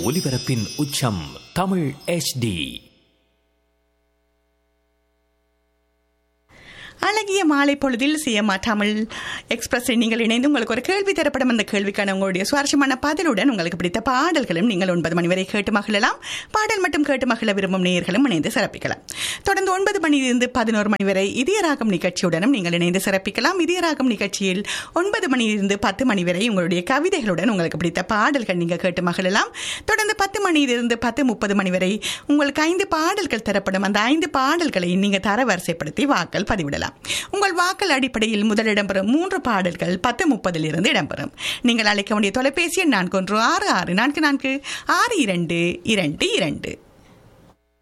ஒலிபரப்பின் உச்சம் தமிழ் HD அழகிய மாலை பொழுதில் சிஎம்ஆ தமிழ் எக்ஸ்பிரஸை நீங்கள் இணைந்து உங்களுக்கு ஒரு கேள்வி தரப்படும் அந்த கேள்விக்கான உங்களுடைய சுவாரஸ்யமான பதிலுடன் உங்களுக்கு பிடித்த பாடல்களும் நீங்கள் ஒன்பது மணி வரை கேட்டு மகிழலாம் பாடல் மட்டும் கேட்டு மகிழ விரும்பும் நேயர்களும் இணைந்து சிறப்பிக்கலாம் தொடர்ந்து ஒன்பது மணியிலிருந்து பதினோரு மணி வரை இதயராகம் நிகழ்ச்சியுடனும் நீங்கள் இணைந்து சிறப்பிக்கலாம் இதயராகம் நிகழ்ச்சியில் ஒன்பது மணியிலிருந்து பத்து மணி வரை உங்களுடைய கவிதைகளுடன் உங்களுக்கு பிடித்த பாடல்கள் நீங்கள் கேட்டு மகிழலாம் தொடர்ந்து பத்து மணியிலிருந்து பத்து முப்பது மணி வரை உங்களுக்கு ஐந்து பாடல்கள் தரப்படும் அந்த ஐந்து பாடல்களை நீங்கள் தரவரிசைப்படுத்தி வாக்கள் பதிவிடலாம் உங்கள் வாக்கள் அடிப்படையில் முதல் இடம்பெறும் மூன்று பாடல்கள் பத்து முப்பதில் இருந்து இடம்பெறும் நீங்கள் அழைக்க வேண்டிய தொலைபேசி எண் நான்கு ஒன்று ஆறு ஆறு நான்கு நான்கு ஆறு இரண்டு இரண்டு இரண்டு